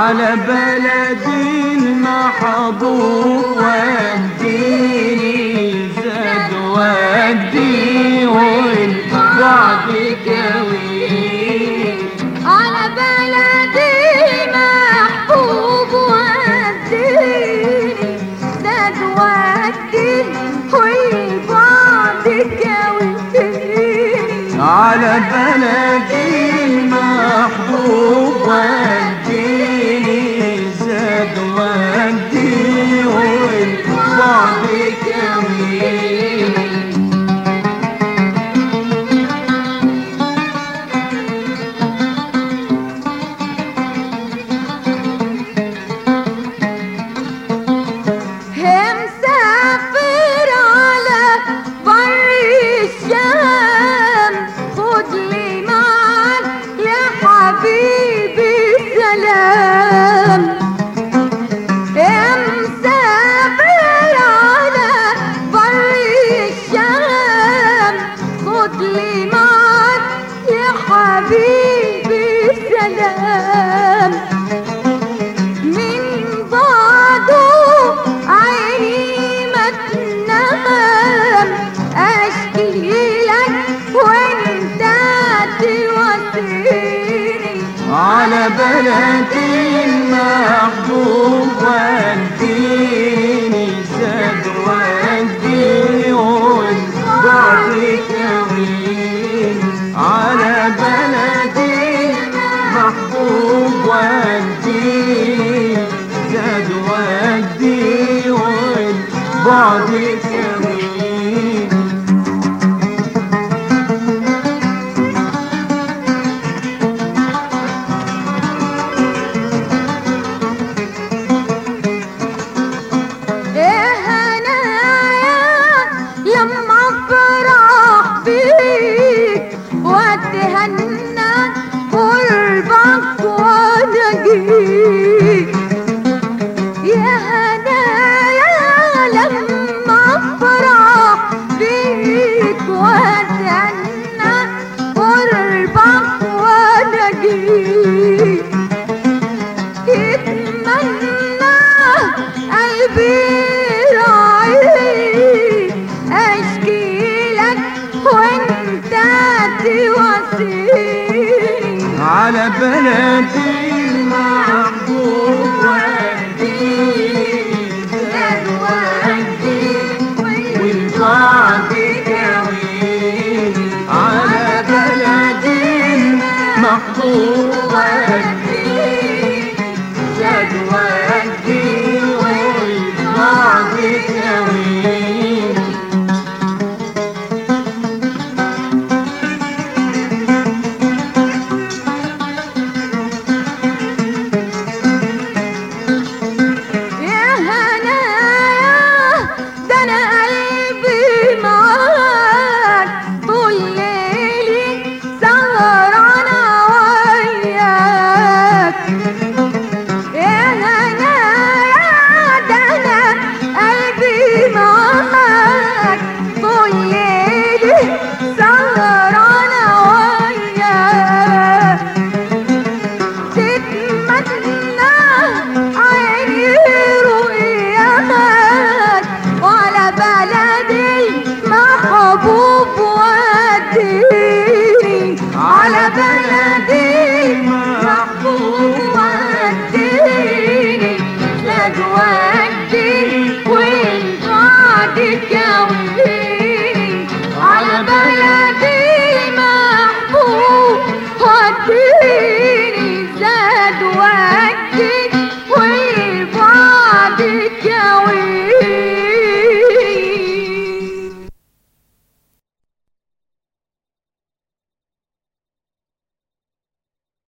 على بلدي المحبوب وديني زاد ودي والبعد كوي على بلدي محبوب وديني زاد ودي والبعد كويني على بلدي المحبوب وديني زاد ودي والبعد كوي مسافر على بر الشام خد لي معاك يا حبيبي سلام مسافر على بر الشام خد لي معاك يا حبيبي سلام من بعده عيني ما تنام اشكي لك وانت تواسيني على بلدي المحبوب وديني زاد ودي والبعد كوين على بلدي محبوب وديني زاد ودي والبعد كوين ايه هنايا لما افرح بيك واتهنى قربك وانا جيك يا هنايا لما افرح بيك واتهنى قربك وانا جيك يتمنى قلبي راعي اشكي لك وانت تواسيني على بلدي المحبوب وديني زاد ودي والبعد كوين على بلدي المحبوب وديني زاد ودي والبعد كوين يا هنايا ده انا قلبي معاك طول ليلي سهرانة وياك يا هنايا ده انا قلبي معاك طول ليلي سهرانة وياك تتمنى عيني رؤياك وعلى بلدي محبوب وديني على بلدي محبوب وديني لا تودي والبعد كويني على بلدي محبوب وديني زاد وديني